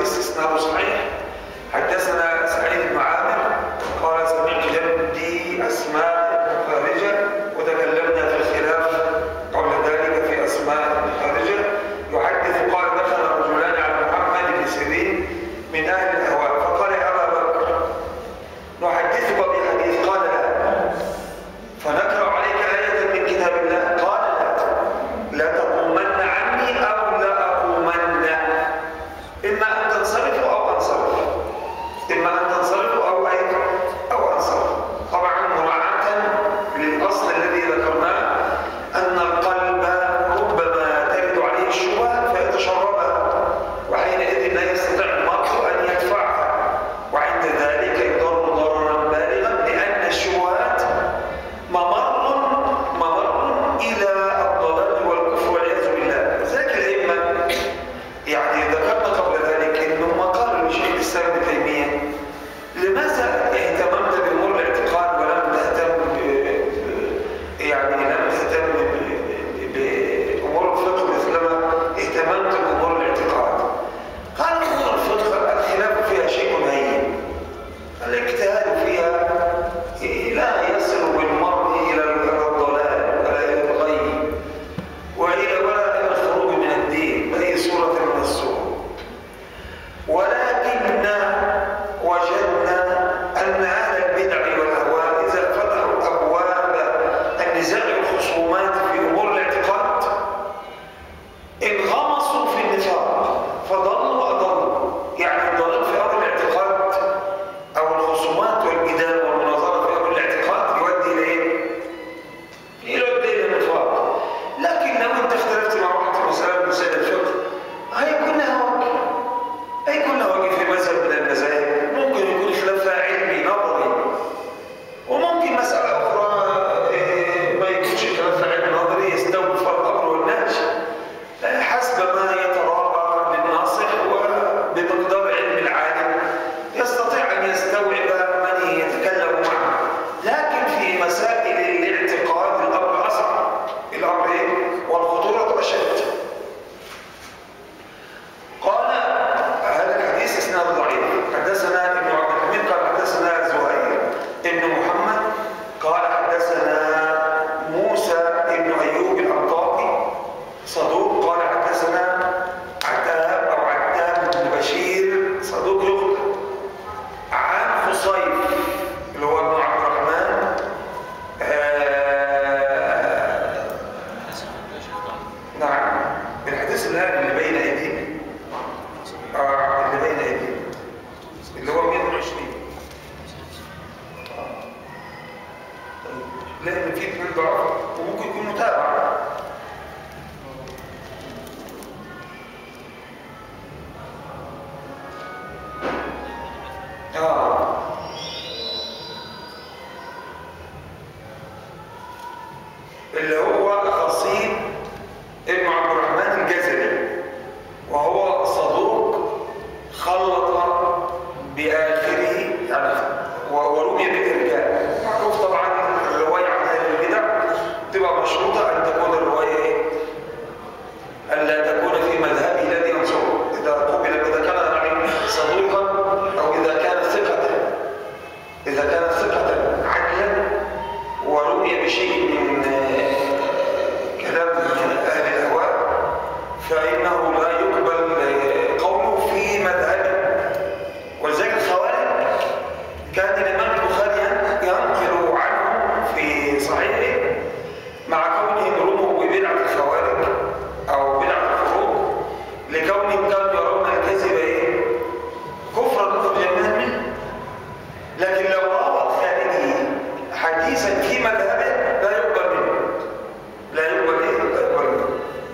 والحديث اسناده صحيح حدثنا سعيد بن عامر قال سمعت جدي اسماء بن خارجه وتكلمنا في الخلاف قبل ذلك في اسماء بن خارجه يحدث قال دخل رجلان على محمد بن سيرين من اهل الهواء فقال يا ابا بكر نحدثك بحديث قال لا فنقرا عليك ايه من كتاب الله قال لا لا تقومن عني او لا اقومن اما ان تنصرفوا او انصرف اما ان تنصرفوا او اي او انصرف طبعا مراعاه للاصل الذي ذكرناه ان القلب ربما ترد عليه الشبهه فيتشربها وحينئذ لا يستطيع المرء ان يدفعها وعند ذلك يضر ضررا بالغا لان الشبهات ممر ممر الى الضلال والكفر والعياذ بالله ذلك الائمه يعني ذكرنا قبل ذلك انهم قالوا لشيخ الاسلام ابن تيميه لماذا اهتممت بامور الاعتقاد ولم تهتم ب- يعني لم تهتم ب- بامور الفقه مثلما اهتممت بامور الاعتقاد قال امور الفقه الخلاف فيها شيء هين الاجتهاد فيها لا يصل بالمرء الى الضلال ولا الى الغي والى ولا الى الخروج من الدين باي صوره من الصور ولكننا وجدنا ان اهل البدع والاهواء اذا فتحوا ابواب النزاع والخصومات في امور الاعتقاد انغمسوا في النفاق فضلوا واضلوا يعني الضلال في امر الاعتقاد او الخصومات والجدال والمناظره في امر الاعتقاد يؤدي الى ايه؟ يؤدي الى النفاق لكن لو انت اختلفت مع واحد في مساله من مسائل الفقه هيكون لها وجه هيكون لها وجه في مذهب من المذاهب ممكن يكون خلافها علمي نظري وممكن مسألة أخرى إيه، ما يكونش خلافها علمي نظري يستوي فرق الأمر والنهج آه، حسب ما يتراءى للناصح وبمقدار علم العالم يستطيع أن يستوعب من يتكلم معه لكن في مسائل الاعتقاد الأمر أصعب الأمر إيه؟ والخطورة أشد قال هذا الحديث اسناد ضعيف حدثنا ابن عبد الحميد قال حدثنا زهير ابن محمد قال حدثنا موسى ابن ايوب الانطاكي صدوق قال حدثنا عتاب او عتاب بن بشير صدوق يخطئ عن خصيف اللي هو ابن عبد الرحمن آه نعم الحديث الآن اللي بين أيدينا آه اللي بين أيدينا اللي هو 120 آه. طيب. لأن في اثنين ضعف وممكن يكون متابع آه اللي هو خصيب ابن عبد الرحمن الجزري وهو صدوق خلط بآخره يعني و- ورمي بالإرجاء معروف طبعا الرواية عن أهل البدع تبقى مشروطة أن تكون الرواية إيه؟ أن لا تكون في مذهبه الذي ينصره إذا قبل إذا كان يعني صدوقا أو إذا كان ثقة إذا كان ثقة عدلا ورمي بشيء من آه، كلام أهل الأهواء فإنه لا يقبل آه، قوله في مذهبه ولذلك الخوارج كان الإمام البخاري ينقل عنه في صحيحه مع كونهم رموا ببدعة الخوارج أو بدعة الخروج لكونهم كانوا يرون الكذب إيه؟ كفرا مخرجا منه لكن لو روى الخارجي حديثا في مذهبه لا يقبل منه لا يقبل ايه لا يقبل منه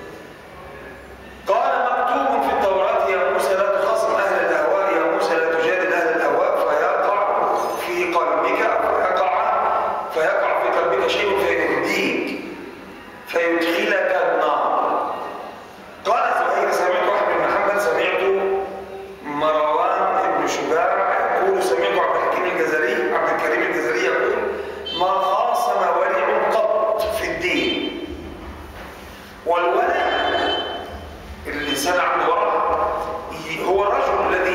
قال مكتوب في التوراة يا موسى لا تخاصم أهل الأهواء يا موسى لا تجادل أهل الأهواء فيقع في قلبك فيقع فيقع في قلبك شيء فيهديك فيدخلك النار قال زهير سمعت أحمد بن محمد سمعت مروان بن شجاع يقول سمعت عبد الحكيم الجزري عبد الكريم الجزري يقول ما خاصم ولي قط في الدين والولع الإنسان عنده ورع هو الرجل الذي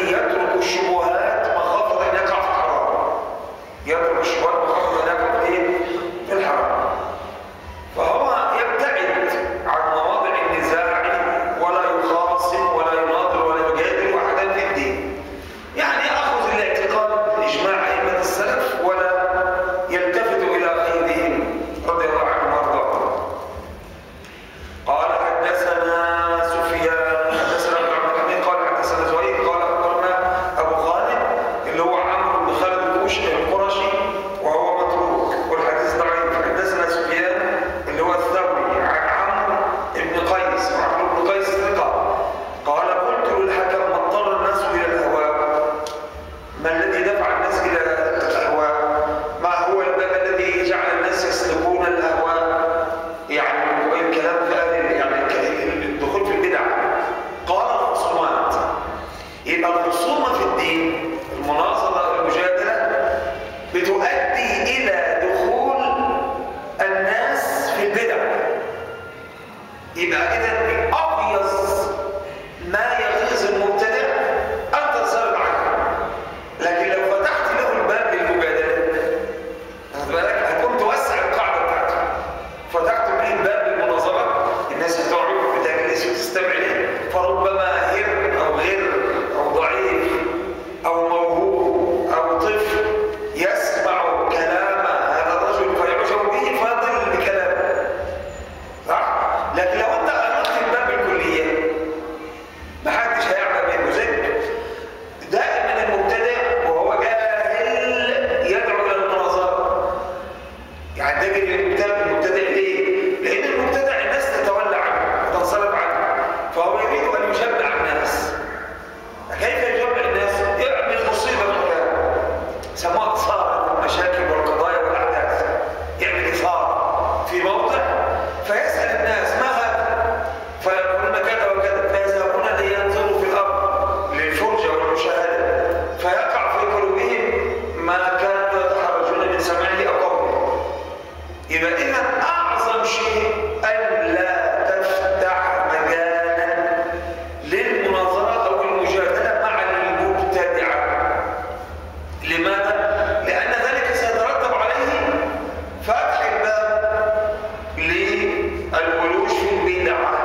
يعني تجد المبتدع المبتدع ليه؟ لأن المبتدع الناس تتولى عنه وتنصرف عنه فهو يريد أن يجمع الناس كيف يجمع الناس؟ يعمل مصيبة مكان سموها إثارة المشاكل والقضايا والأحداث يعمل إثارة في موضع فيسأل الناس ما هذا؟ فيقولون كذا وكذا فيذهبون لينظروا في الأرض للفرجة والمشاهدة فيقع في قلوبهم ما كانوا يتحرجون من سماعه أو قوله يبقى إذا أعظم شيء أن لا تفتح مجالا للمناظرة أو المجادلة مع المبتدعة لماذا؟ لأن ذلك سيترتب عليه فتح الباب للولوج في البدعة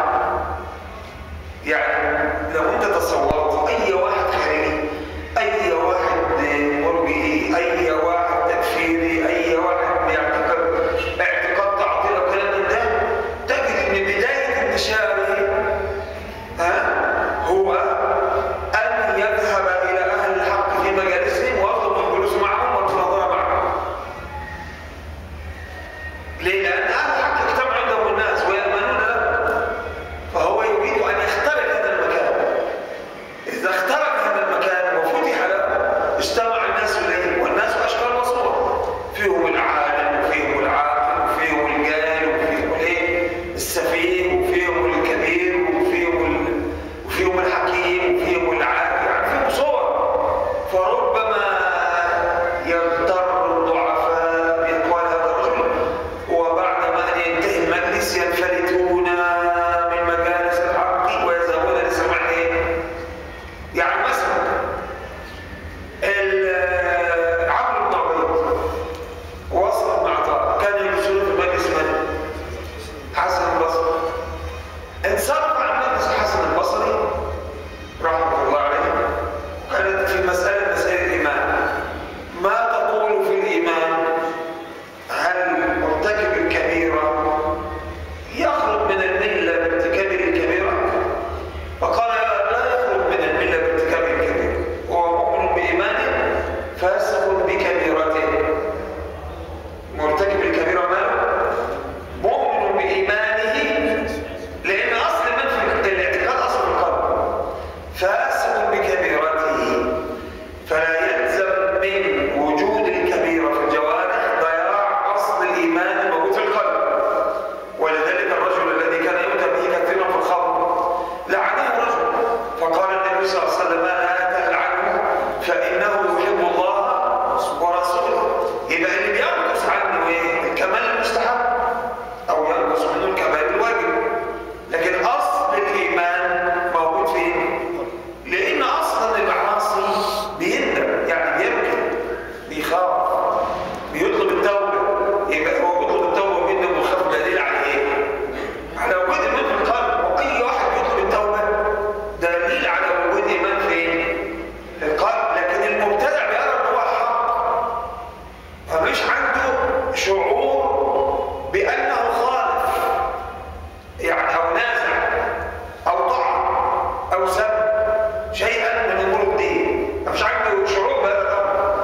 يعني لو انت تصورت اي واحد خارجي اي واحد مرجئي اي واحد تكفيري اي واحد بيعتقد اعتقاد تعطيل او كلام من ده تجد ان بدايه انتشاره ها هو ان يذهب الى اهل الحق في مجالسهم ويطلب الجلوس معهم والمناظره معهم ليه؟ لأن أهل الحق اجتمع عندهم الناس ويأمنون له فهو يريد أن يخترق هذا المكان إذا اخترق هذا المكان وفتح له اجتمع الناس إليه والناس أشكال وصور فيهم العالم وفيهم العاقل وفيهم الجاهل وفيهم الايه؟ السفيه وفيهم الكبير وفيهم ال... وفيهم الحكيم وفيهم العاقل يعني فيهم صور فربما يغتر الضعفاء بأقوال هذا الرجل وبعدما أن ينتهي المجلس ينفلتون من مجالس الحق ويذهبون لسماع إيه؟ يعني مثلا ال- عمرو بن عبيد وصل مع طارق كان يجلسون في مجلس من؟ حسن البصري انصرف عن مجلس الحسن البصري رحمه الله عليه كانت في مسألة مسائل الإيمان ما تقول في الإيمان هل مرتكب الكبيرة يخرج من الملة بارتكاب الكبيرة فقال لا يخرج من الملة بارتكاب الكبيرة هو مؤمن بإيمانه فاسق بكبيرته مرتكب الكبيرة ماله مؤمن بإيمانه لأن أصل من في الاعتقاد أصل القلب فاسق بكبيرته فلا يلزم من وجود الكبيرة في الجوارح ضياع أصل الإيمان الموجود في القلب ولذلك الرجل الذي كان يؤتى به كثيرا في الخمر لعنه رجل فقال النبي صلى الله عليه وسلم لا تلعنه فإنه يحب الله ورسوله يبقى اللي بينقص عنه ايه؟ الكمال المستحب أو ينقص منه الكمال الواجب لكن أصل الإيمان موجود فين؟ لأن أصلا المعاصي بيندم يعني بيبكي بيخاف بيطلب التوبة يبقى هو بيطلب التوبة وبيندم ويخاف دليل على إيه؟ على وجود إيمان في القلب وأي واحد بيطلب التوبة دليل على وجود إيمان فين؟ في القلب لكن المبتدع بيرى إن هو الحق فمش عنده شعور بأنه خالف يعني أو نازع أو طعن أو سب شيئا من أمور الدين مش عنده شعور بهذا الأمر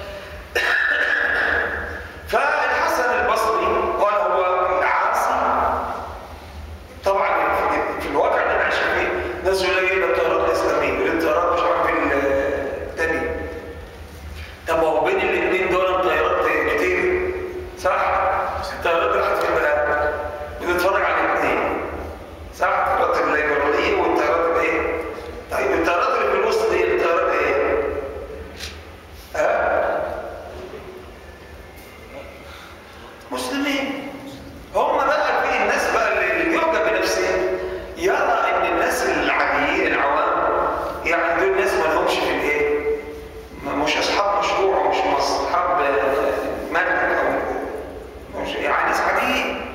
فالحسن البصري قال هو عاصي طبعا في- في الواقع اللي انا عايش فيه ناس يقول لك ايه ده الطيارات الاسلاميه والانطيارات مش عارف ال- التاني طب ما هو بين الاثنين دول طيارات كتير صح؟ الطيارات راحت في البلد بتتفرج على الاثنين صح؟ الطيارات الليبراليه والطيارات الايه؟ طيب الطيارات اللي في الوسط دي الطيارات ايه؟ ها؟ مسلمين هم بقى في الناس بقى اللي اللي بيعجب بنفسهم يرى ان الناس العاديين العوام يعني دول ناس ما لهمش في الايه؟ ما- مش اصحاب مشروع ومش اصحاب آه، ملك او مش يعني ناس عاديين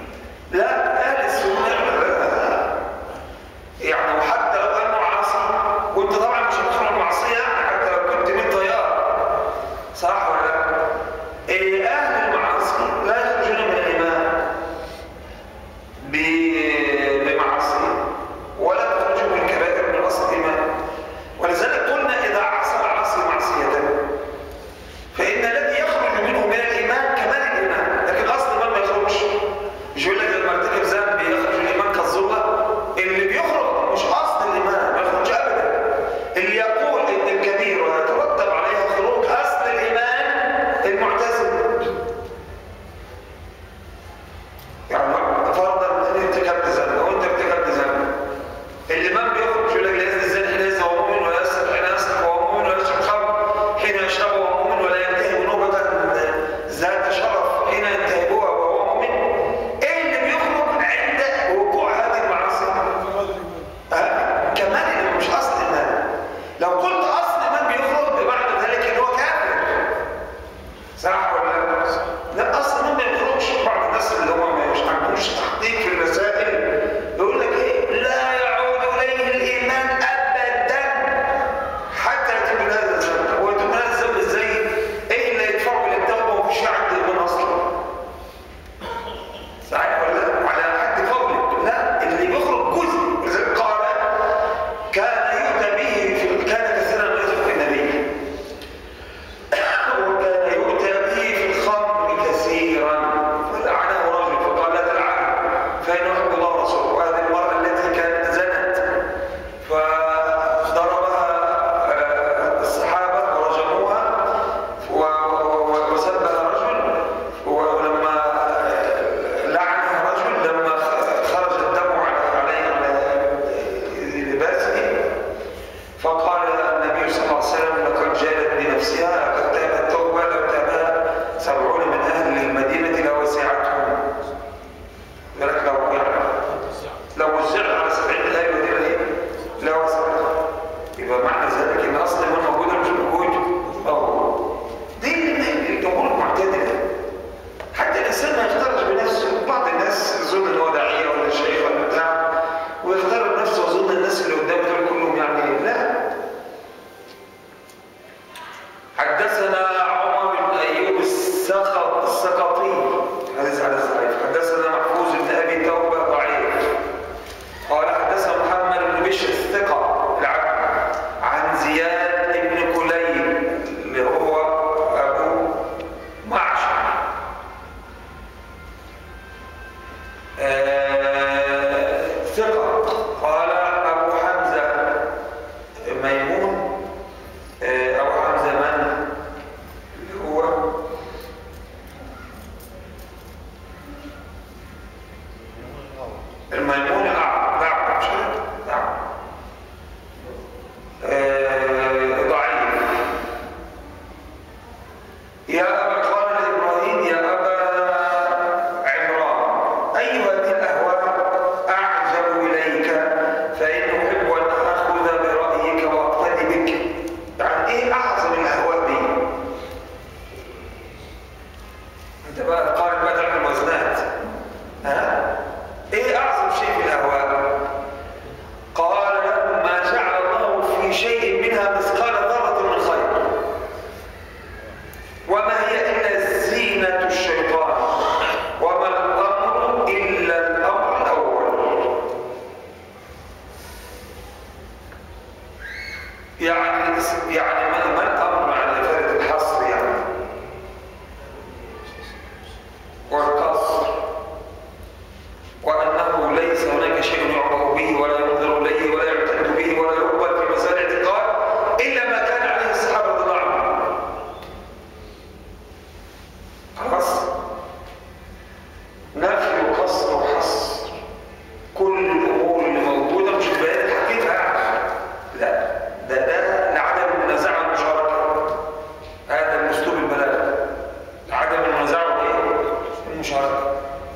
المشاركة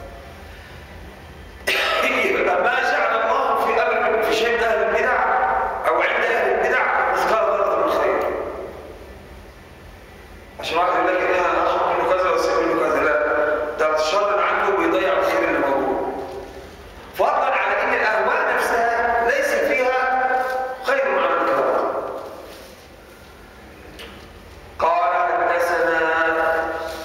يبقى ما جعل الله في أمر في شيء من أهل البدع أو عند أهل البدع مثقال ذرة من خير عشان واحد يقول لك انا اخذ منه كذا واسيب منه كذا لا ده الشر عنده بيضيع الخير اللي موجود فضلا على ان الاهواء نفسها ليس فيها خير عن الكلام قال حدثنا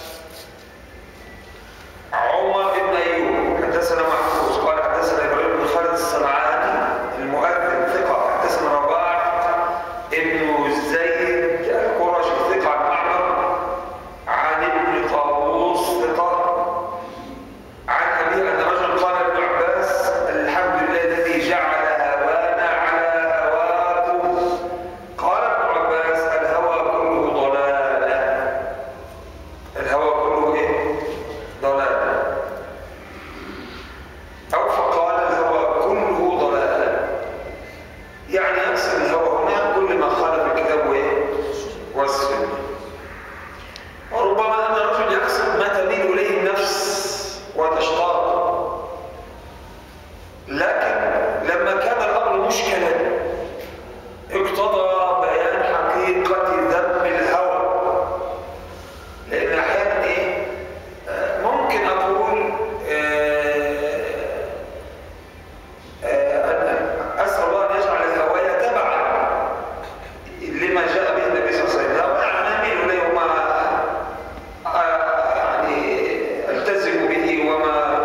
عمر بن ايوب حدثنا محفوظ قال حدثنا ابراهيم بن خالد الصنعاني المؤذن ثقه حدثنا رباح ابن زيد القرشي ثقه عن معمر عن ابن طاووس ثقه عن ابي ان رجل قال ابن عباس الحمد لله الذي جعل هوانا على هواكم قال ابن عباس الهوى كله ضلاله الهوى كله ايه ضلاله او فقال الهوى كله ضلاله يعني يقصد الهوى هنا كل ما خالف الكتاب وايه والسنه وربما ان الرجل يقصد ما تميل اليه النفس وتشتاق لكن لما كان الامر مشكلا اقتضى بيان حقيقه ذم الهوى لان احيانا ايه آه، ممكن اقول آه، آه، أن- اسال الله ان يجعل الهوايه تبعا لما جاء به النبي صلى الله عليه وسلم الهوى يعني ما اميل اليه وما آه، يعني التزم به وما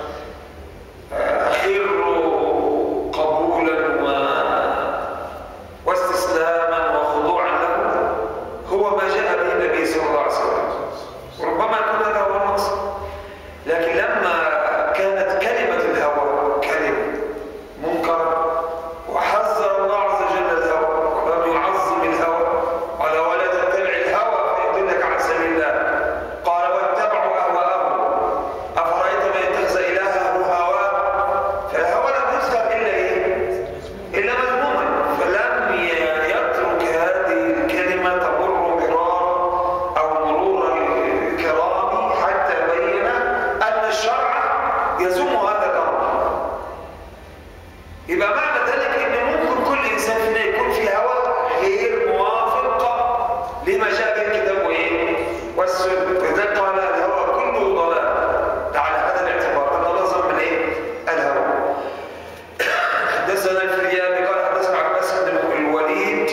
أخر قبولا و- واستسلاما وخضوعا له هو ما جاء به النبي صلى الله عليه وسلم ربما يكون هذا هو المقصد لكن لما كانت كلمة الهوى كلمة منكرة وحذر الله عز وجل الهوى ولم يعظم الهوى قال ولا تتبع الهوى فيضلك عن سبيل الله قال واتبعوا أهواءهم أفرأيت من اتخذ إلهه هواه فالهوى لم يذكر إلا إيه؟ إلا مذموما فلم ي- يترك هذه الكلمة تمر مرارا أو مرور الكرام حتى بين أن الشرع يزم هذا الأمر يبقى معنى ذلك ان ممكن كل انسان فينا يكون في هوى غير موافق لما جاء به الكتاب وايه والسنه لذلك قال الهوى كله ضلال ده على هذا الاعتبار ان الله ضمن ايه الهوى حدثنا الفريابي قال حدثنا عباس بن الوليد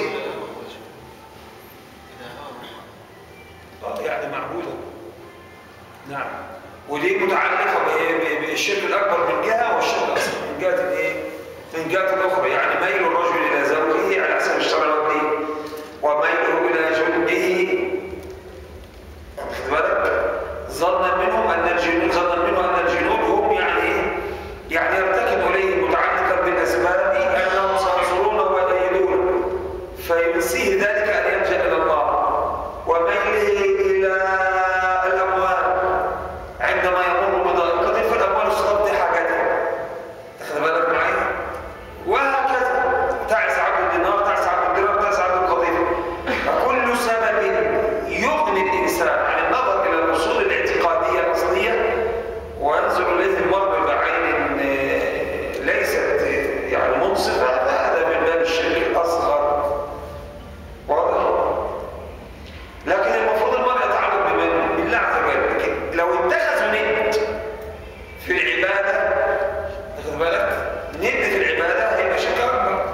آه، يعني معبوده نعم ودي متعلقه ب- ب- بالشرك الاكبر من جهه والشرك الاصغر من جهه الايه؟ من جهه الاخرى يعني ميل الرجل الى زوجه على حسب الشرع والدين وميله الى جنده واخد بالك؟ ظنا منهم ان الجنود ظنا منهم ان الجنود هم يعني ايه؟ يعني يرتكب اليه متعلقا بالاسباب انهم سينصرونه ويؤيدونه فينسيه ذلك ان يلجا الى الله وميله الى الاموال عندما يمر بضائقته فالاموال تغطي حاجته تاخد بالك معايا وهكذا تعس عبد الدينار تعس عبد الدرهم تعس عبد القضيب فكل سبب يغني الانسان عن النظر الى الاصول الاعتقاديه الاصليه وينظر اليه المرء بعين آه، ليست آه، يعني منصفه فهذا من باب الشرك الاصغر واضح لكن المفروض المرء يتعلق بمن بالله عز وجل لكن لو اتخذوا ند في العباده واخد بالك ند في العباده هيبقى شرك اكبر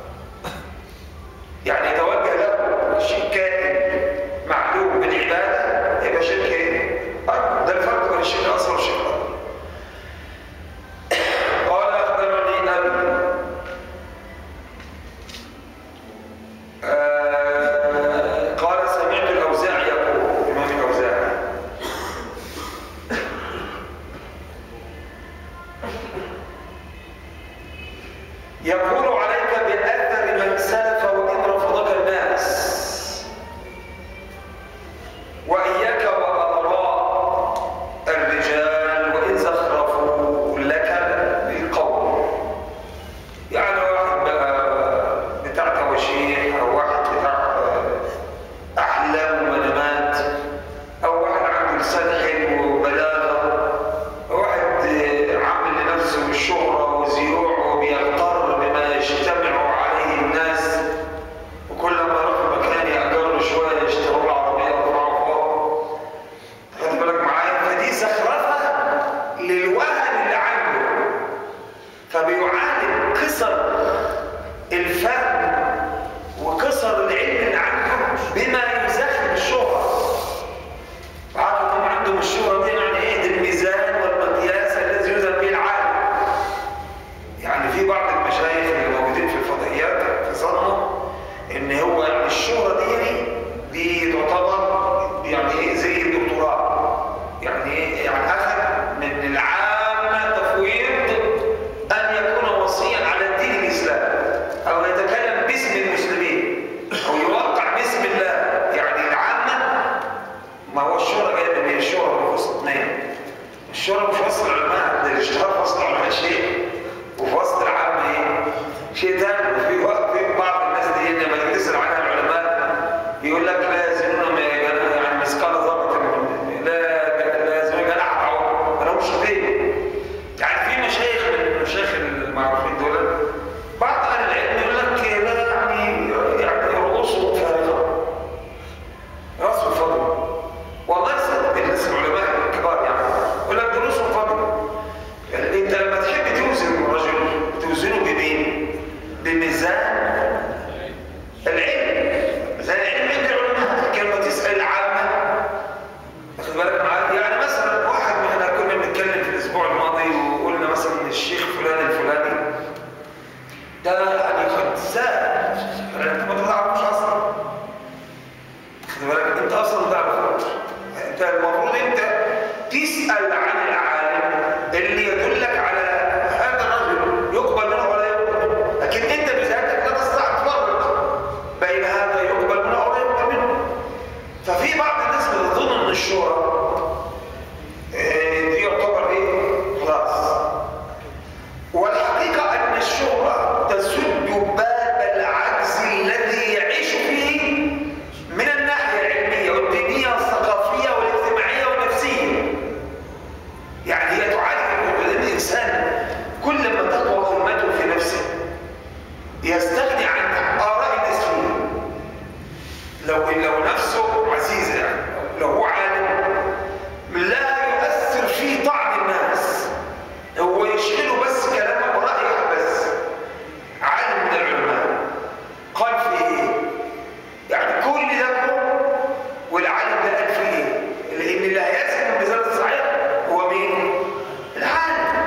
يعني يتوجه له شيء كائن معلوم بالعباده يبقى شرك ايه؟ اكبر ده الفرق بين الشرك الاصغر والشرك الاكبر قال اخبرني ابي آه، قال سمعت الأوزاعي يقول الإمام الأوزاعي يقول عليك بأثر من سلف وإن رفضك الناس وإياك وأضراء الرجال وإن زخرفوا لك بالقول يعني واحد بقى بتاع تواشيح او واحد بتاع احلام ومنامات او واحد عنده لسان حلو وبلاغه الشهرة مش وسط العلماء ده الاشتهار في وسط العلماء شيء وفي وسط العامة ايه؟ شيء ثاني وفي وقت في بعض الناس دي لما تيجي تسأل عنها العلماء يقول لك لا يزنون يعني مثقال ذرة لا لا يزنون جناح بعوض انا مش فاهم يعني في مشايخ من المشايخ المعروفين دول بعض اهل العلم يقول لك لا يعني يعني رؤوسهم فارغه راسه فاضي والله صدق الناس العلماء الكبار يعني يقول لك رؤوسهم فاضي يعني انت لما تحب توزن الرجل توزنه بمين؟ بميزان العلم ميزان العلم عند العلماء لكن لما تسال العامه واخد بالك معايا يعني مثلا واحد من احنا كنا بنتكلم في الاسبوع الماضي وقلنا مثلا ان الشيخ فلان الفلاني ده يعني قد زاد يعني انت ما تعرفوش اصلا واخد بالك انت اصلا ما تعرفوش انت المفروض انت تسال عن العالم اللي يدلك على هذا الرجل يقبل منه ولا يقبل منه لكن انت بذاتك لا تستطيع تفرق بين هذا يقبل منه ولا يقبل منه ففي بعض الناس بتظن ان الشهرة آه، دي يعتبر ايه خلاص والحقيقة ان الشهرة تسد باب العجز الذي يعيش فيه من الناحية العلمية والدينية والثقافية والاجتماعية والنفسية يعني هي تعالج الانسان كل ما تقوى همته في نفسه يستغني عن آراء الناس فيه لو لو نفسه عزيزة يعني لو هو عالم لا يؤثر فيه طعن الناس هو يشغله بس كلامه ورأيه بس عالم من العلماء قال في ايه؟ يعني كل ده كله والعالم ده قال في ايه؟ لأن اللي هيسمع الميزان الصحيح هو مين؟ العالم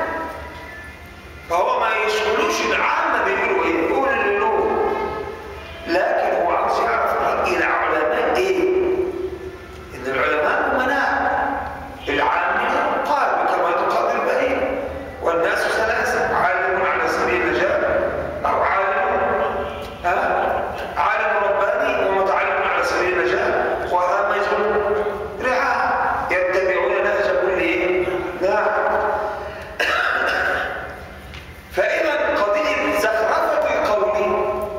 فهو ما يشغلوش العامة بيقولوا ايه؟ يقول اللي له لكن هو عاوز يعرف رأي العلماء ايه ان العلماء امناء العامة قالوا كما تقال البهيمة والناس ثلاثة عالم على سبيل النجاة او عالم ها عالم رباني ومتعلم على سبيل النجاة وهامج رعاء يتبعون نهج كل ايه؟ نعم فإذا قضية زخرفة القول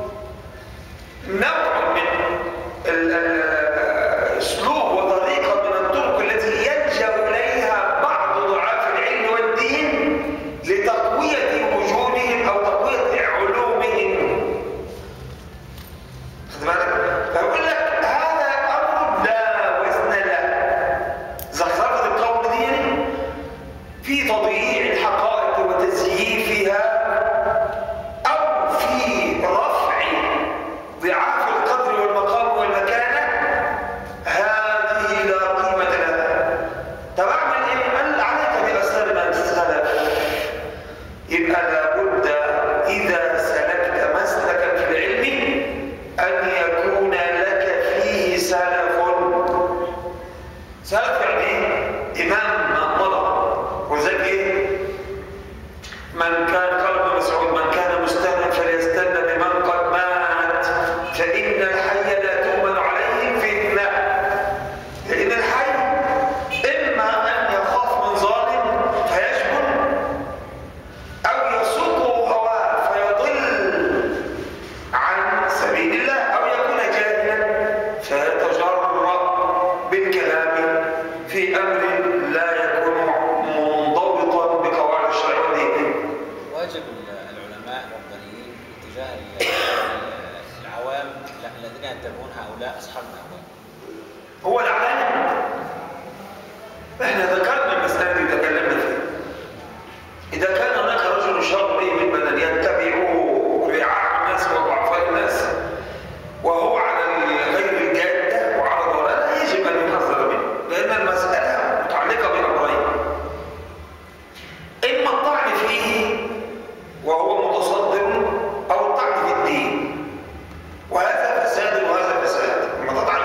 نوع من ال- ال- اسلوب وطريقه من الطرق التي يلجا اليها بعض ضعاف العلم والدين لتقويه وجودهم او تقويه علومهم خد بالك فيقول لك هذا امر لا وزن له زخرفه القول دي في تضييع الحقائق وتزييفها أو في رفع ضعاف القدر والمقام والمكانة هذه لا قيمة لها طب أعمل إيه؟ قال عليك بأسباب من السلف يبقى لابد إذا سلكت مسلكا في العلم أن يكون لك فيه سلف سلف يعني إيه؟ إمام مضى وذلك إيه؟ من كان قلب مسعود من كان مستنا فليستنى بمن قد مات فإن الحي لا تؤمن عليه فتنة لأن الحي إما أن يخاف من ظالم فيشكر أو يسوقه هواه فيضل عن سبيل الله أو يكون جاهلا فيتجرأ بالكلام في أمر لا يكون منضبطا بقواعد الشرع والدين واجب العلماء الربانيين اتجاه ال- العوام الذين يتبعون هؤلاء اصحاب الاهواء هو العالم احنا ذكرنا المسألة دي تكلمنا فيها إذا كان هناك رجل شرعي ممن يتبعه رعاع الناس وضعفاء الناس وهو على غير الجادة وعلى الضلال يجب أن يحذر منه لأن المسألة متعلقة بأمرين إما الطعن فيه وهو متصدر أو الطعن في الدين وهذا فساد وهذا فساد لما تطعن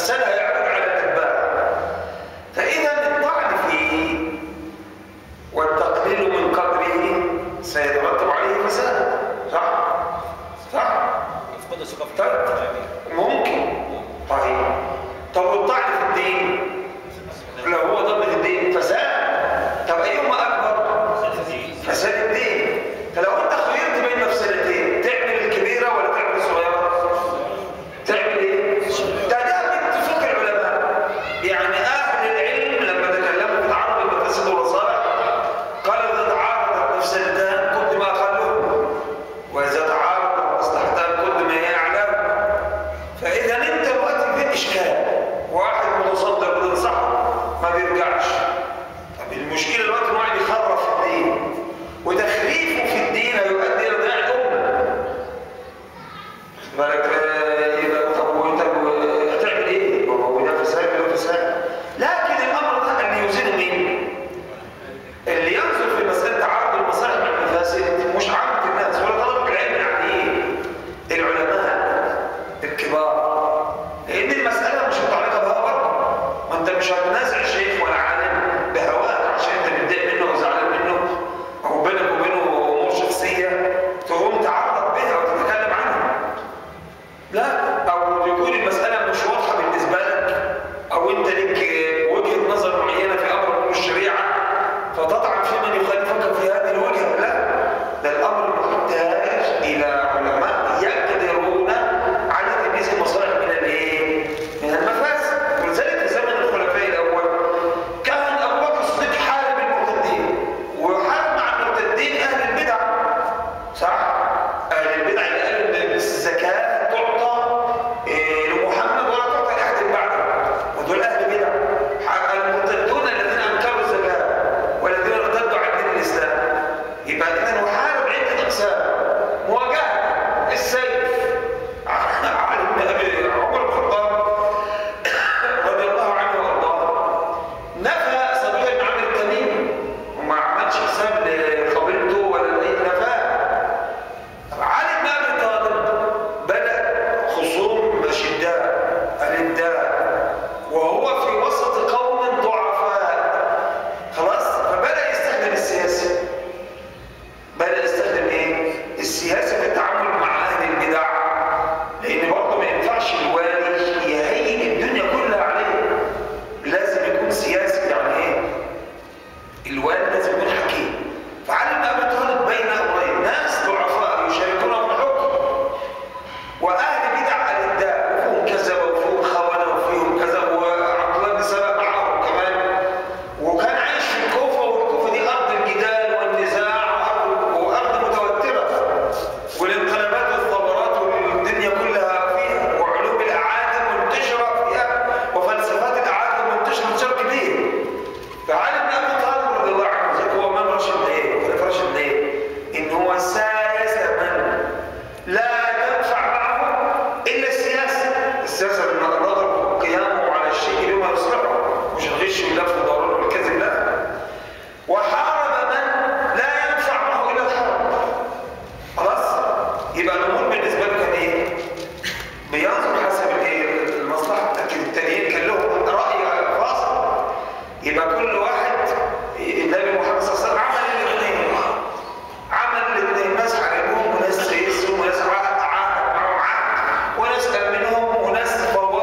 فسادها يعود على الاتباع فاذا الطعن فيه والتقليل من قدره سيترتب عليه فساد صح صح يفقد ثقة في طيب. الجميع ممكن طيب طب والطعن في الدين لو هو ضد الدين فساد طب ايهما اكبر فساد الدين فلو انت خيرت بين مفسدتين تعمل الكبيره ولا تعمل الصغيره تعمل ايه ده ده باتفاق العلماء يعني اهل العلم لما تكلموا في تعارض المفاسد والمصالح قالوا اذا تعارضت مفسدتان قدم اقلهما واذا تعارضت مصلحتان قدم هي اعلاهما فاذا انت دلوقتي في اشكال واحد متصدر بتنصحه ما بيرجعش طب المشكله دلوقتي ان واحد يخرف في الدين وتخريفه في الدين هيؤدي الى ضياع الامه خد بالك آه، يبقى طب وانت هتعمل ايه؟ ما هو ده فساد وده فساد لكن الامر ده اللي يزيد مين؟ اللي ينظر في مساله تعارض المصالح مع المفاسد مش عامه الناس ولا طلبه العلم يعني ايه؟ العلماء الكبار لان المساله مش متعلقه بهوا برضه ما انت مش هتنازع شيخ ولا عالم بهواك عشان انت متضايق منه او زعلان منه او بينك وبينه امور شخصيه تقوم تعرض بها وتتكلم عنها لا او يكون المساله مش واضحه بالنسبه لك او انت لك وجهه نظر معينه في امر من الشريعه فتطعن في من يخالفك في هذه الوجهه لا ده الامر محتاج الى علماء يقدرون على تمييز المصالح من الايه؟ من المفاسد ولذلك في زمن الخلفاء الاول كان ابو بكر الصديق حارب المرتدين وحارب مع المرتدين اهل البدع صح؟ أهل البدع اللي قالوا إن الزكاة تعطى إيه، لمحمد ولا تعطى لأحد بعده ودول أهل بدع ح- المرتدون الذين أنكروا الزكاة والذين ارتدوا عن دين الإسلام يبقى إذا نحارب عدة أقسام مواجهة السيف علي بن أبي عمر بن الخطاب رضي الله عنه وأرضاه نفى صديق بن عمرو التميمي وما عملش حساب لقبيلته ولا لأي نفاه علي بن ابي طالب بدا خصوم اشداء الرداء وهو في وسط قوم ضعفاء خلاص فبدا يستخدم السياسه بدا يستخدم ايه السياسه في التعامل مع اهل البدع لان برضه ما ينفعش الوالي يهيج الدنيا كلها عليه لازم يكون سياسي يعني ايه الوالد لازم يكون حكيم فعلي بن ابي طالب بين امرين ناس ضعفاء يشاركون في الحكم واهل بدع الاداء وفيهم كذا وفيهم خونه وفيهم كذا وعبد الله بن سبا معهم كمان وكان عايش في الكوفه والكوفه دي ارض الجدال والنزاع وارض وارض متوتره والانقلابات والثورات والدنيا كلها فيها وعلوم الاعاجم منتشره فيها وفلسفات الاعاجم منتشره انتشار كبير فعلي بن ابي طالب رضي الله عنه زي هو امام راشد ايه وخليفه راشد ايه ان هو سايس من لا ينفع معه الا السياسه السياسه النظر قيامه على الشيء بما يصلحه مش الغش واللف والضرر والكذب لا وحارب من لا ينفع معه الا الحرب خلاص يبقى الامور بالنسبه له كان ايه بينظر حسب الايه المصلحه لكن التانيين كان لهم راي فاصل يبقى كل واحد النبي محمد صلى الله عليه وسلم عمل الاثنين عمل الاثنين ناس حاربهم وناس سيسهم وناس عاهد عاهد معهم عهد وناس امنهم وناس فوضوا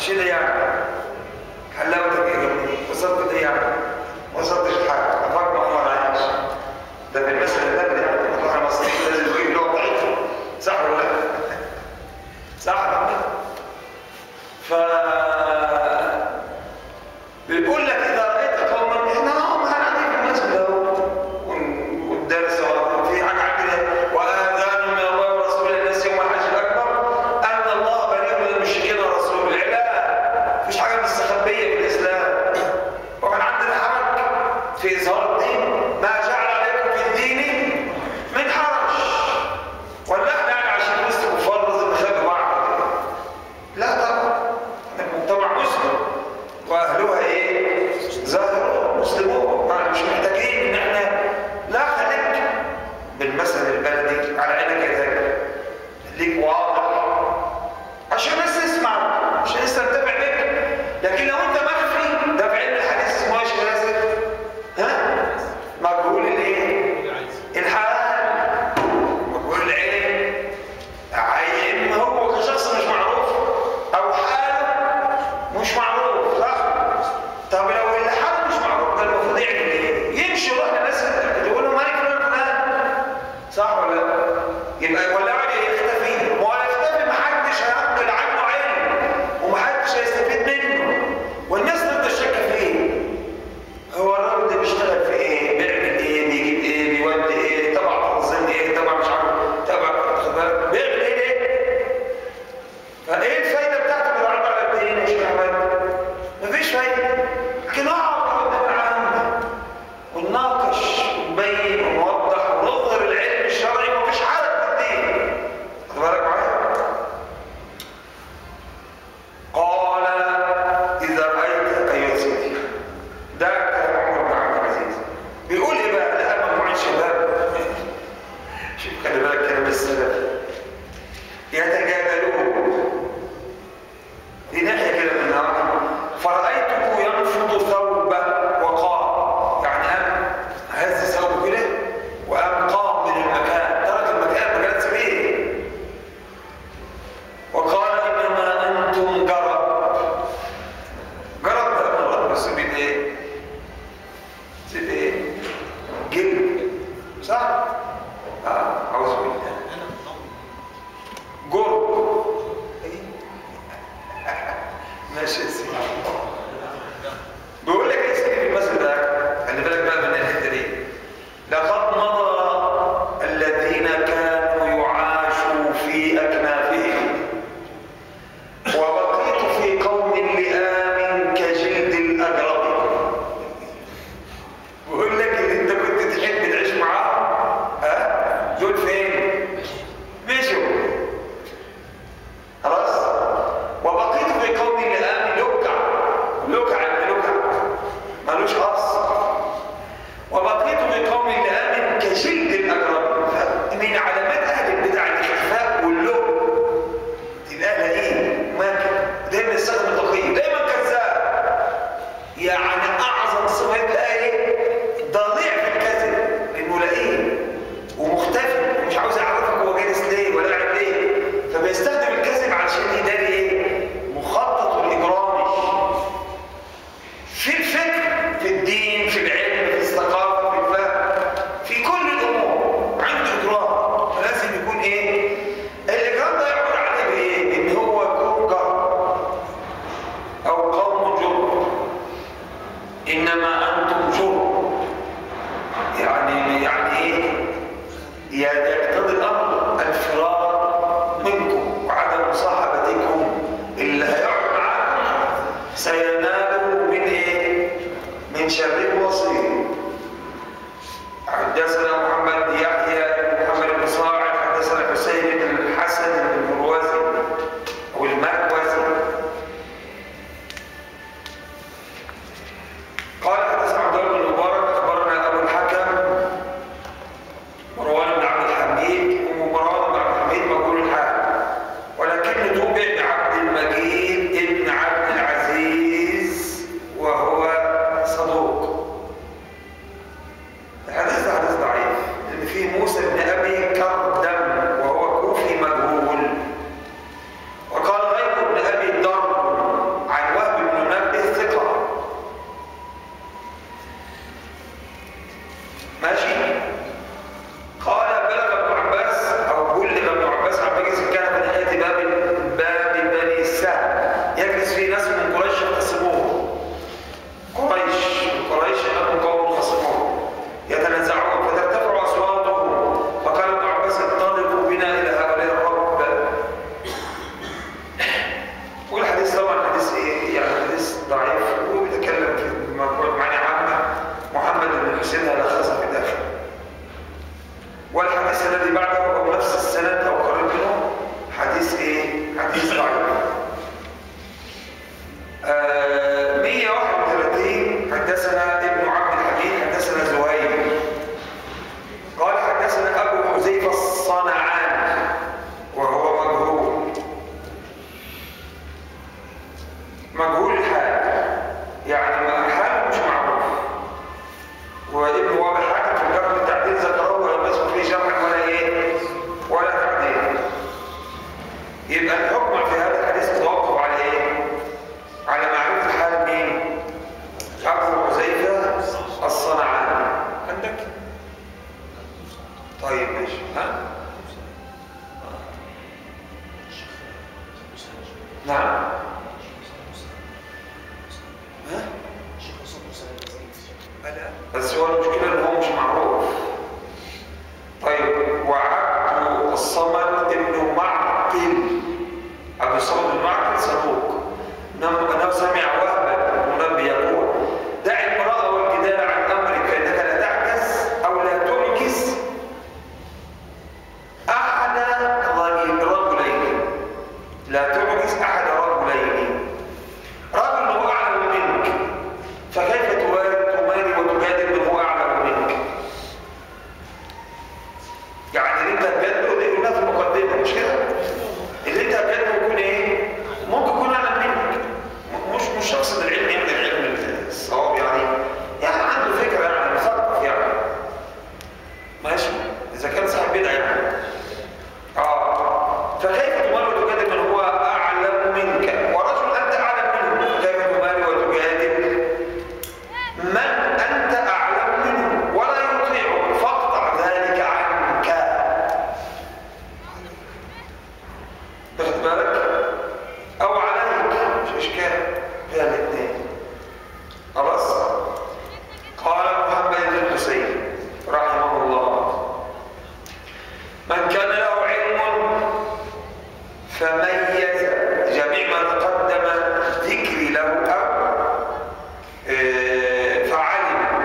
كده يعني حلاوتك ايه يا جميل وصلت ليه يعني ما وصلتش لحاجه افكر ما رايحش ده بالمثل ده اللي يعني احنا مصريين لازم نقول اللغه بتاعتهم صح ولا لا؟ صح ولا لا؟ ف بيقول لك اذا رايت قوما احنا هم قاعدين في المسجد اهو وال- والدرس اهو في حاجه عندنا واذان من الله ورسوله الناس يوم الحج الاكبر ان الله بريء من المشركين ورسوله لا مفيش حاجه مستخبيه في الاسلام ومن عندنا حرج في اظهار الدين ما جعل عليكم في الدين من حرج ولا احنا يعني عشان وسط كفار لازم نخلي بعض لا طبعا احنا مجتمع مسلم واهلها ايه ظاهرون مسلمون يعني مش محتاجين ان احنا لا خليك بالمثل البلدي على عينك يا ذاكر خليك واضح عشان الناس تسمع عشان يستمتع بك لكن لو انت مخفي ده في علم الحديث اسمه ايش يا ياسر؟ ها مجهول الايه الحال مجهول العلم عين هو كشخص مش معروف او حاله مش معروف صح طب لو اللي حاله مش معروف ده المفروض يعمل ايه يمشي يروح للناس تقول له مالك فلان فلان صح ولا لا يبقى ولا قاعد يختفي ما هو يختفي محدش هينقل عنه علم ومحدش هيستفيد منه والناس تفضل شاكه فيه هو الراجل ده بيشتغل في ايه؟ بيعمل ايه؟ بيجيب ايه؟ بيودي ايه؟ تبع تنظيم ايه؟ تبع مش عارف تبع خد بالك بيعمل ايه ليه؟ فايه الفايده بتاعته من العرض على الدين يا شيخ احمد؟ مفيش فايده لكن اقعد قدام العام ونناقش ونبين ونوضح ونظهر العلم الشرعي ومفيش حرج في الدين خد بالك معايا؟ قال اذا رايت ايها سيدي ده كلام عمر بن عبد العزيز بيقول ايه بقى لقى مجموعه شباب شوف خلي بالك كلام السلف يتجادلون دي ناحيه كده من النهار فرايته ينفض ثوبه وقام يعني قام هز ثوبه كده وقام قام من المكان ترك المكان ما جلس فيه وقال انما انتم جرب جرب ده مرات بس بين ايه؟ زيت ايه؟ جلد صح؟ اه اعوذ بالله جرب ماشي يا سيدي بيقول لك يا سيدي في المثل ده خلي بالك بقى من الحته دي لقد مضى الذين كانوا يعاشوا في اكنافهم وبقيت في قوم لئام كجلد الاجرب بقول لك اللي انت كنت تحب تعيش معاهم ها دول فين مشوا خلاص وبقيت في قوم لئام لكع لكع لكع ملوش اصل وبقيت في قوم لئام كجلد الاجرب من علامات اهل البدع الخفاء واللؤم تبقى لئيم ماكر دايما يستخدم التقييد دايما كذاب يعني اعظم صفه يبقى ايه ضليع في الكذب لانه لئيم ومختفي ومش عاوز يعرفك هو جالس ليه ولا قاعد ليه فبيستخدم الكذب علشان يداري ايه مخطط والاجرامي في الفكر في الدين في العلم في الثقافه في الفهم في كل الامور عنده اجرام فلازم يكون ايه الاجرام ده يعبر عليه بايه ان هو يكون جار او قوم جر انما انتم جر يعني يعني ايه يعني يقتضي الامر الفرار منكم وعدم مصاحبتكم اللي هيقعد معاكم سينال من ايه من شر وصير حدثنا محمد يحيى بن محمد بن صاعد حدثنا حسين بن الحسن بن المروزي او المكوزي قال حدثنا عبد الله بن المبارك اخبرنا ابو الحكم مروان بن عبد الحميد ومروان بن عبد الحميد مقول الحال ولكن توبع بعبد المجيد ابن عبد العزيز وهو صدوق الحديث ده حديث ضعيف في ناس من قريش يختصمون قريش من قريش انهم قوم خصمون يتنازعون فترتفع اصواتهم فقال ابن عباس انطلقوا بنا الى هؤلاء الرب والحديث طبعا حديث ايه يعني حديث ضعيف هو بيتكلم في مجموعه معنى عامه محمد بن حسين لخصها في الاخر والحديث الذي بعده او نفس السند او قريب منه حديث ايه حديث ضعيف آه 131 حدثنا ابن عبد الحميد حدثنا زهير قال حدثنا ابو حذيفه الصنعاني وهو مجهول مجهول الحال يعني ما- حاله مش معروف وابن وابي حاتم في الجرح والتعديل ذكره ولم يذكر فيه جمع ولا ايه ولا تعديل يبقى الحكم في هذا الحديث متوقف على ايه على معرفه حال مين ابو حذيفه الصنعاني عندك طيب ماشي ها نعم ها بس هو المشكلة ان هو مش معروف طيب وعبد الصمد ابن معقل عبد الصمد بن معقل صدوق انه انه سمع وهبا المنبي يقول دع المرأة والجدال عن امرك فانك لا تعجز او لا تنكس احد رجل- رجلين لا تعجز احد رجلين رجل هو اعلم منك فكيف تواري تماري وتجادل من هو اعلم منك يعني اللي انت هتجادله دي قلنا في المقدمه مش كده اللي انت هتجادله يكون ايه ممكن يكون اعلم منك م- مش مش اقصد العلم يعني العلم الصواب يعني يعني عنده فكره يعني مثقف يعني ماشي اذا كان صاحب بدعه يعني اه فكيف تماري وتجادل من هو اعلم منك ورجل انت اعلم منه كيف تماري وتجادل من أنت أعلم منه ولا يطيعك فاقطع ذلك عنك تاخد بالك أو عليك مش إشكال فيها الاثنين خلاص قال محمد بن حسين رحمه الله من كان له علم فميز جميع ما تقدم ذكري له أو فعلم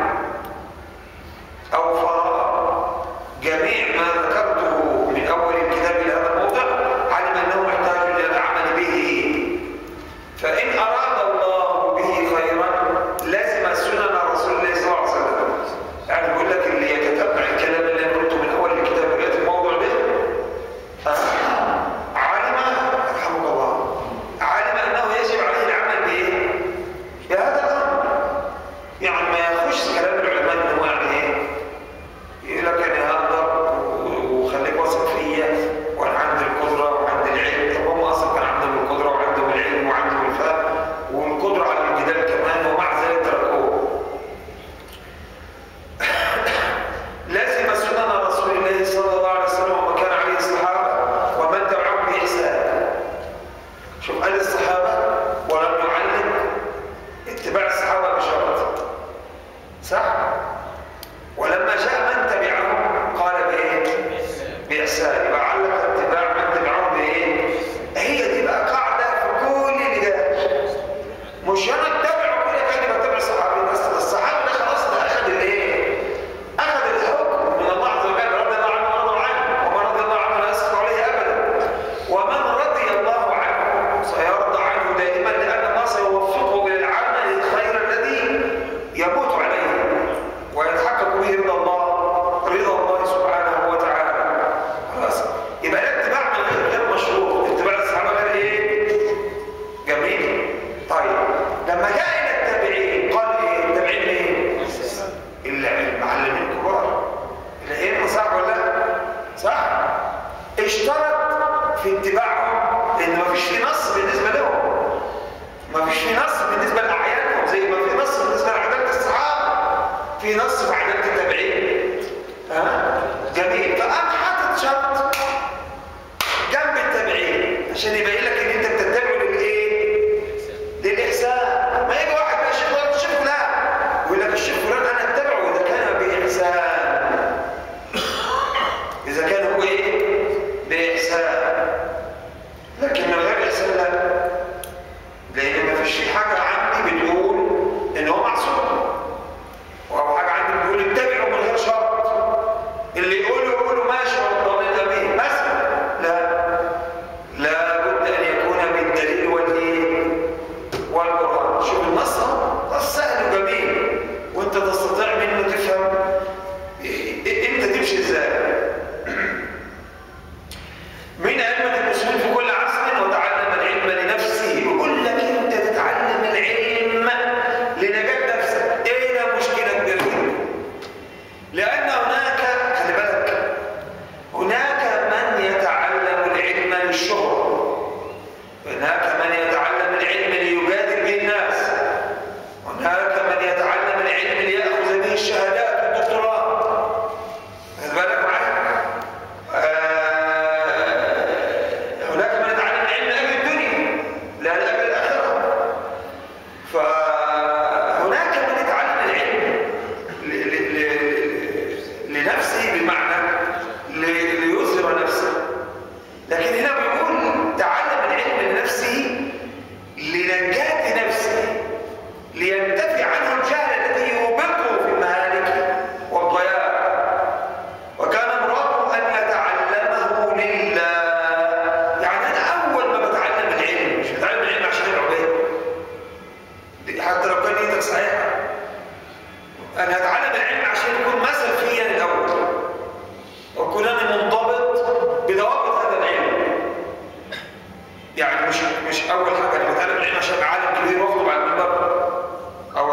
أو فرأى جميع ما ذكرته من أول الكتاب إلى هذا الموضع علم أنه محتاج إلى العمل به فإن أراد الله به خيرا لازم سنن رسول الله صلى الله عليه وسلم يعني بيقول لك اللي يتتبع الكلام اللي أنا قلته من أول الكتاب لغاية الموضوع ده آه، علم رحمه الله علم أنه يجب عليه العمل بإيه؟ بهذا الأمر يعني ما يخش كلام العلماء ان هو يعني ايه يقول لك انا هقدر وخليك واثق فيا وانا عندي القدره وعندي العلم طب هم اصلا كان عندهم القدره وعندهم العلم وعندهم الفهم والقدره على الجدال كمان ومع ذلك تركوه لازم سنن رسول الله صلى الله عليه وسلم وما كان عليه الصحابه ومن تبعهم باحسان شوف قال الصحابه ولم يعلم اتباع الصحابه بشرط صح ولما جاء من تبعهم قال بايه باحسان يبقى علق اتباع من تبعهم بايه هي دي بقى قاعده في كل اللجان مش انا اتبع كل كلمه اتبع الصحابي بس الصحابي ده خلاص ده اخذ الايه اخذ الحكم من الله عز وجل رضي الله عنه ورضوا عنه ومن رضي الله عنه لا يسخط عليه ابدا ومن رضي الله عنه سيرضى عنه دائما لان الله سيوفقه الى العمل الخير الذي يموت عليه ويتحقق به رضا الله رضا الله سبحانه وتعالى خلاص يبقى الاتباع من غير غير مشروط اتباع الصحابه غير ايه جميل طيب لما جاء الى التابعين قال ايه التابعين ايه المعلمين الكبار الائمه صح ولا لا صح اشترط في اتباعهم لان ما فيش في نص بالنسبه لهم ما فيش في نص بالنسبه لاعيانهم زي ما في نص بالنسبه لعداله الصحابه في نص في عداله التابعين ها جميل فقام حاطط شرط جنب التابعين عشان يبين لك ان انت بتتبعه للايه فيش حاجه عندي بتقول ان هو معصوم او حاجه عندي بتقول اتبعه من غير شرط اللي يقوله يقوله ماشي والضمير به مثلا لا لا بد ان يكون بالدليل والايه والقران شوف النص أهو، نص سهل وجميل وانت تستطيع منه تفهم إيه- إيه- انت تمشي ازاي من أئمة المسلمين في كل عصر وتعلم العلم لنفسه يقول لك أنت تتعلم العلم لنجاة نفسك إيه ده مشكلة كبيرة جدا لأن هناك خلي بالك هناك من يتعلم العلم للشهرة هناك من يتعلم العلم ليجادل به الناس هناك من يتعلم العلم ليأخذ به الشهادات والدكتوراه خلي بالك معايا آه، هناك من يتعلم العلم لاجل الدنيا لا لاجل الاخره فهناك من يتعلم العلم ل- ل- ل- لنفسه بمعنى ل- ليظهر نفسه لكن هنا بيقول تعلم العلم لنفسه لنجاة نفسه لينتفي عنه الجهل الذي يوبقه في المهالك والضياع وكان مراده أن يتعلمه لله يعني أنا أول ما بتعلم العلم مش بتعلم العلم عشان العباد حتى لو كان نيتك صحيحة أنا هتعلم العلم عشان يكون مثل فيا الأول وأكون أنا منضبط بضوابط هذا العلم يعني مش مش أول حاجة أنا بتعلم العلم عشان أبقى عالم كبير وأخطب على المنبر أو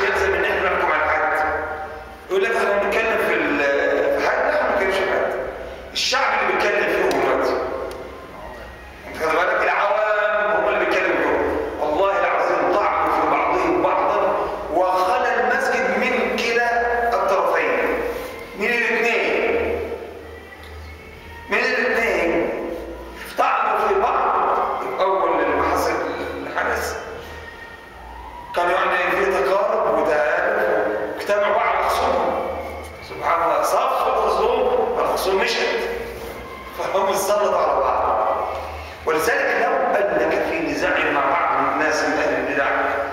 يلزم ان احنا نحكم على حد يقول لك احنا بنتكلم في ال- في حد لا احنا ما بنتكلمش في حد الشعب اللي بيتكلم فيهم دلوقتي انت خد بالك العوام هم اللي بيتكلموا فيهم والله العظيم طعنوا في بعضهم بعضا وخلى المسجد من كلا الطرفين من الاثنين من الاثنين طعنوا في بعض اول لما حصل الحدث كان يعني في تقارب وتآلف واجتمعوا على خصومهم سبحان الله صفوا الخصوم الخصوم مشت فهم اتسلطوا على بعض ولذلك لو انك في نزاع مع بعض من الناس من اهل البدع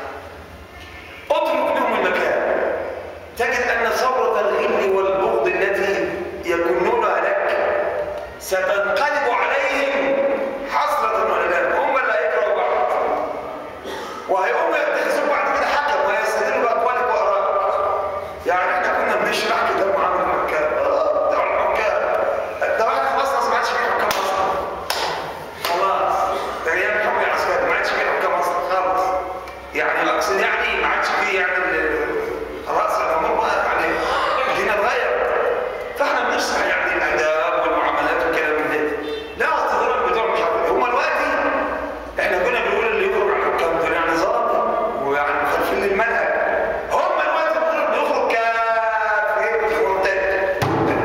اترك لهم المكان تجد ان ثوره الغل والبغض التي يكنونها لك ستنقلب عليهم حسرة ولا لا هم اللي هيكرهوا بعض وهيقوموا يتخذوا بعد كده حكم ويستدلوا باقوالك وارائك يعني احنا كنا بنشرح كتاب معامل الحكام اه بتوع الحكام ده واحد خلاص ما سمعتش فيه حكام اصلا خلاص ده ايام الحكم العسكري ما عادش فيه حكام اصلا خالص يعني اقصد يعني ما عادش فيه يعني ال- خلاص الامور بقت عليه الدنيا اتغيرت فاحنا بنشرح يعني الاداب والمعاملات والكلام من ده لا اصل بتوع مش عارف هم دلوقتي احنا كنا بنقول اللي يخرج على الحكام دول يعني ظلم ويعني مخالفين للمنهج هم دلوقتي بيقولوا اللي يخرج كافر مرتد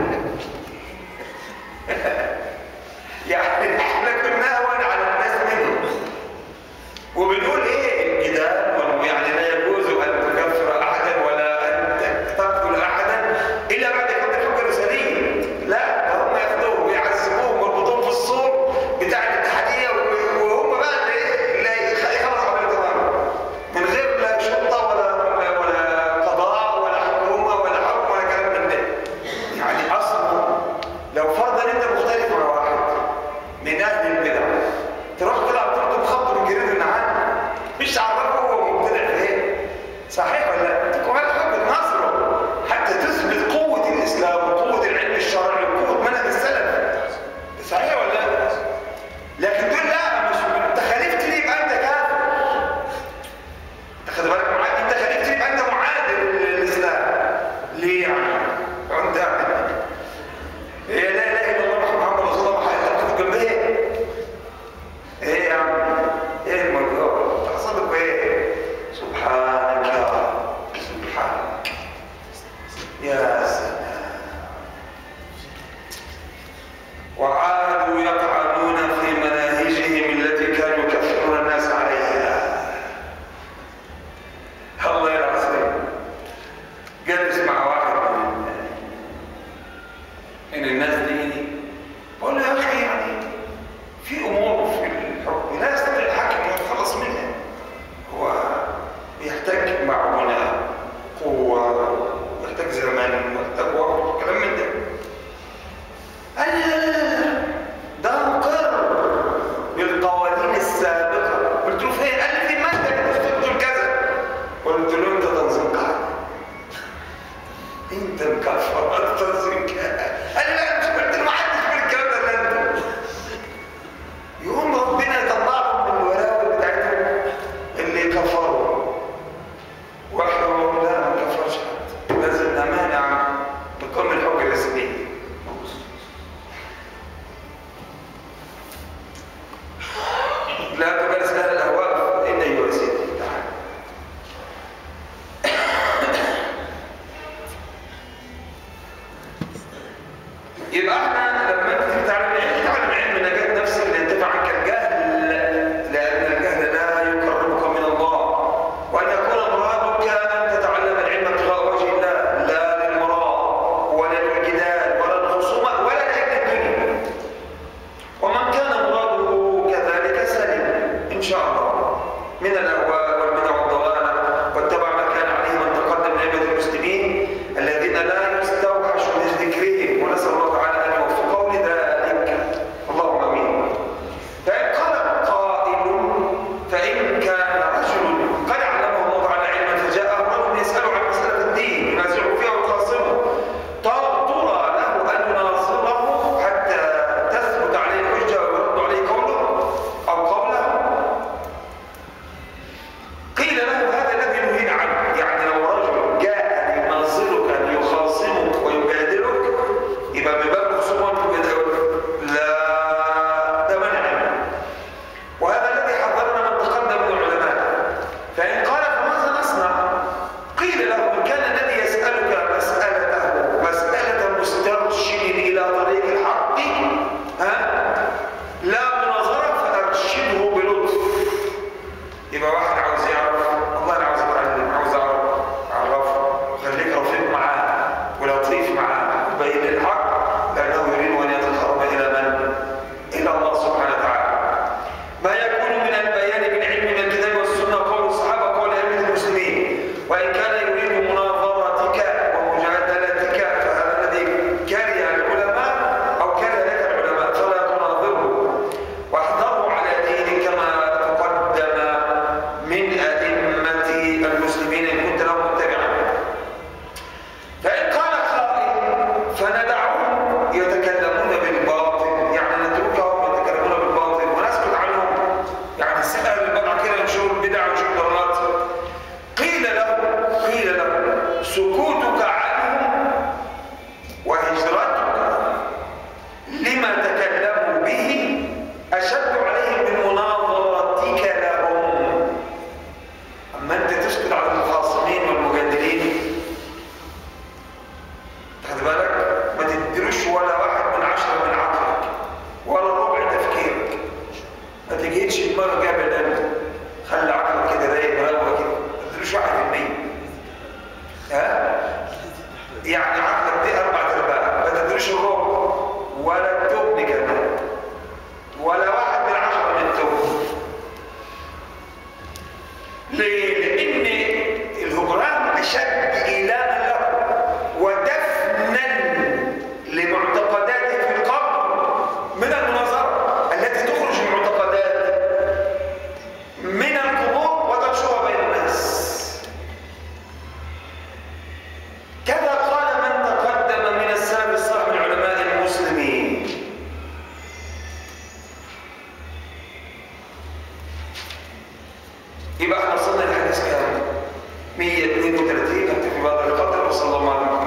يعني احنا كنا اهون على الناس منهم وبنقول ايه الجدال وال- يعني لا يجوز ان تكفر احدا ولا ان تقتل احدا الا بعد كتب الحكم الرساليه لا ده هم ياخدوهم ويعذبوهم ويربطوهم في السور بتاع الاتحاديه و- وهم بقى اللي إيه؟ اللي يخلصوا على تماما من غير لا شرطه ولا ولا قضاء ولا حكومه ولا حكم ولا كلام من ده يعني اصلا لو فرضا انت مختلف مع واحد من اهل البدع تروح كده على طول بخط من جريد النعام مش عرفه هو مبتدع في ايه صحيح ولا لا؟ وهذا حب نصره حتى تثبت قوه الاسلام وقوه العلم الشرعي وقوه منهج السلف صحيح ولا لا؟ لكن دول لا مش انت خالفت ليه يبقى انت كافر انت خد بالك معايا انت خالفت ليه يبقى انت معادل للاسلام ليه يعني؟ انت ايه لا اله الا الله محمد رسول الله هيحطوا جنب ايه؟ ايه يا عم؟ ايه الموضوع؟ تحصلك ايه؟ سبحانك يا رب سبحانك يا سلام وعادوا يطعنون في مناهجهم التي كانوا يكفرون الناس عليها الله يا عظيم جالس مع واحد من من الناس دي بقول له يا اخي يعني في امور في الحكم لا يستطيع الحاكم ان يتخلص منها هو بيحتاج معونه قوه يحتاج زمن يحتاج وقت كلام من ده قال لي لا لا لا لا ده مقر بالقوانين السابقه قلت له فين؟ قال لي في الماده اللي بتقول كذا قلت له انت تنظيم قاعده انت مكفر انت تنظيم قاعده قال لي لا مش قلت له ما حدش بيقول الكلام ده الا انت يقوم ربنا يطلعهم من الوراوي بتاعتهم اللي كفروا واحنا نقول لا ما نكفرش حد لازم نمانع بكل الحجه الرسميه لا تجالس اهل الاهواء فان ايها سيدي تعال يبقى احنا لما انت تيجي تتعلم علم تتعلم علم نجاة نفسك لينتفع عنك الجهل لان الجهل لا يقربك من الله وان يكون مرادك ان تتعلم العلم ابتغاء وجه الله لا للمراء ولا للجدال ولا للخصومه ولا لاجل الدنيا ومن كان مراده كذلك سلم ان شاء الله من الاهواء والبدع والضلال واتبع ما كان عليه من تقدم من عباد المسلمين الذين لا يستوحش من ذكرهم ونسال الله تعالى ان يوفقهم لذلك اللهم امين فان قال قائل فان كان رجل قد علمه الله تعالى علما فجاءه رجل يساله عن مساله الدين ينازعه فيها ويخاصمه ترى له ان يناظره حتى تثبت عليه الحجه ويرد عليه قوله او قوله يبقى واحد عاوز يعرف والله انا عاوز اتعلم عاوز اعرف اعرفه خليك رفيق معاه ولطيف معاه بين الحق لانه يريد ان يتقرب الى من؟ الى الله سبحانه وتعالى ما يكون من البيان بالعلم من الكتاب والسنه قول الصحابه قول ائمه المسلمين وان كان يريد مناظرتك ومجادلتك فهذا الذي كره العلماء او كره لك العلماء فلا تناظره واحذروا على دين كما تقدم من ائمه المسلمين ان كنت لهم متبعا فإن قال قائل فندعهم يتكلمون بالباطل يعني نتركهم يتكلمون بالباطل ونسكت عنهم يعني سأل البدع كده ينشروا البدع وينشروا الضلالات قيل له قيل له سكوتك عنهم وهجرتك لما تكلموا به أشد عليهم من مناظرتك لهم أما أنت تسكت على الخاصمين والمجادلين خد بالك ما تديلوش ولا واحد من عشرة من عقلك ولا ربع تفكيرك ما تجيش دماغك جابل انت خلي عقلك كده رايق مروق كده ما تديلوش واحد في المية ها يعني عقلك دي أربع أرباع ما تديلوش الربع ولا التبن كمان ولا واحد من عشرة من التبن ليه؟ لأن الهجران أشد إيلاما له ودفنا لمعتقداته في القبر من المناظرة التي تخرج المعتقدات من القبور وتنشرها بين الناس كذا قال من تقدم من السلف الصالح من علماء المسلمين يبقى احنا وصلنا للحديث كام 132 نكتفي بهذا القدر وصلى الله على محمد